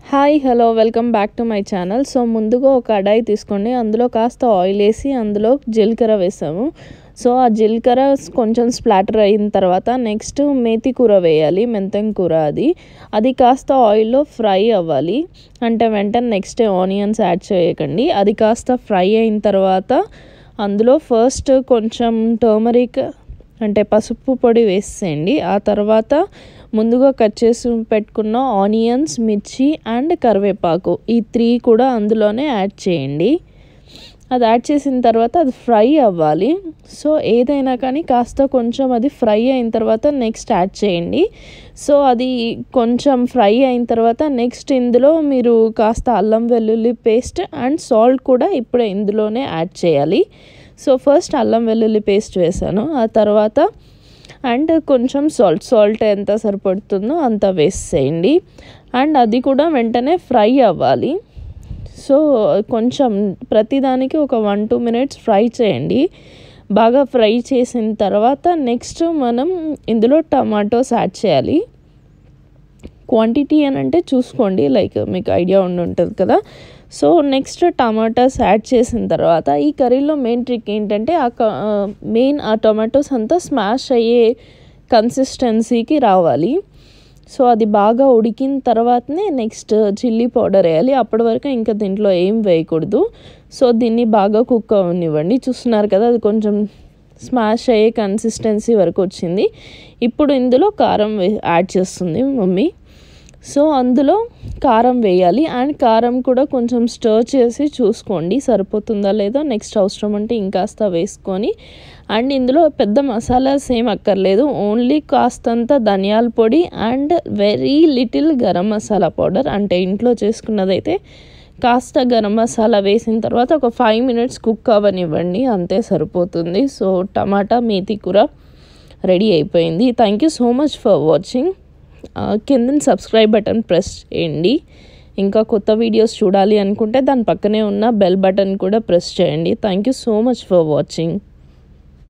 hi hello welcome back to my channel so ముందుగా ఒక కడాయి తీసుకోండి అందులో కాస్త ఆయిల్ వేసి అందులో జీలకర్ర వేసాము సో ఆ జీలకర్ర కొంచెం స్ప్లాటర్ అయిన తర్వాత నెక్స్ట్ మేతి కూర వేయాలి మెంతం కూర అది అది కాస్త ఆయిల్లో ఫ్రై అవ్వాలి అంటే వెంటనే నెక్స్ట్ ఆనియన్స్ యాడ్ చేయకండి అది కాస్త ఫ్రై అయిన తర్వాత అందులో ఫస్ట్ కొంచెం టర్మరిక్ అంటే పసుపు పొడి వేసేయండి ఆ తర్వాత ముందుగా కట్ చేసి పెట్టుకున్న ఆనియన్స్ మిర్చి అండ్ కరివేపాకు ఈ త్రీ కూడా అందులోనే యాడ్ చేయండి అది యాడ్ చేసిన తర్వాత అది ఫ్రై అవ్వాలి సో ఏదైనా కానీ కాస్త కొంచెం అది ఫ్రై అయిన తర్వాత నెక్స్ట్ యాడ్ చేయండి సో అది కొంచెం ఫ్రై అయిన తర్వాత నెక్స్ట్ ఇందులో మీరు కాస్త అల్లం వెల్లుల్లి పేస్ట్ అండ్ సాల్ట్ కూడా ఇప్పుడు ఇందులోనే యాడ్ చేయాలి సో ఫస్ట్ అల్లం వెల్లుల్లి పేస్ట్ వేసాను ఆ తర్వాత అండ్ కొంచెం సాల్ట్ సాల్ట్ ఎంత సరిపడుతుందో అంత వేసేయండి అండ్ అది కూడా వెంటనే ఫ్రై అవ్వాలి సో కొంచెం ప్రతిదానికి ఒక వన్ టూ మినిట్స్ ఫ్రై చేయండి బాగా ఫ్రై చేసిన తర్వాత నెక్స్ట్ మనం ఇందులో టమాటోస్ యాడ్ చేయాలి క్వాంటిటీ అని అంటే చూసుకోండి లైక్ మీకు ఐడియా ఉండి ఉంటుంది కదా సో నెక్స్ట్ టమాటాస్ యాడ్ చేసిన తర్వాత ఈ కర్రీలో మెయిన్ ట్రిక్ ఏంటంటే ఆ మెయిన్ ఆ టొమాటోస్ అంతా స్మాష్ అయ్యే కన్సిస్టెన్సీకి రావాలి సో అది బాగా ఉడికిన తర్వాతనే నెక్స్ట్ చిల్లీ పౌడర్ వేయాలి అప్పటి వరకు ఇంకా దీంట్లో ఏం వేయకూడదు సో దీన్ని బాగా కుక్ అవనివ్వండి చూస్తున్నారు కదా అది కొంచెం స్మాష్ అయ్యే కన్సిస్టెన్సీ వరకు వచ్చింది ఇప్పుడు ఇందులో కారం యాడ్ చేస్తుంది మమ్మీ సో అందులో కారం వేయాలి అండ్ కారం కూడా కొంచెం స్టర్ చేసి చూసుకోండి సరిపోతుందా లేదా నెక్స్ట్ అవసరం అంటే ఇంకాస్త వేసుకొని అండ్ ఇందులో పెద్ద మసాలాస్ ఏం అక్కర్లేదు ఓన్లీ కాస్తంత ధనియాల పొడి and very little garam masala powder అంటే ఇంట్లో చేసుకున్నదైతే కాస్త గరం మసాలా వేసిన తర్వాత ఒక ఫైవ్ మినిట్స్ కుక్ అవ్వనివ్వండి అంతే సరిపోతుంది సో టమాటా మేతి కూర రెడీ అయిపోయింది thank you so much for watching కింద సబ్స్క్రైబ్ బటన్ ప్రెస్ చేయండి ఇంకా కొత్త వీడియోస్ చూడాలి అనుకుంటే దాని పక్కనే ఉన్న బెల్ బటన్ కూడా ప్రెస్ చేయండి thank you so much for watching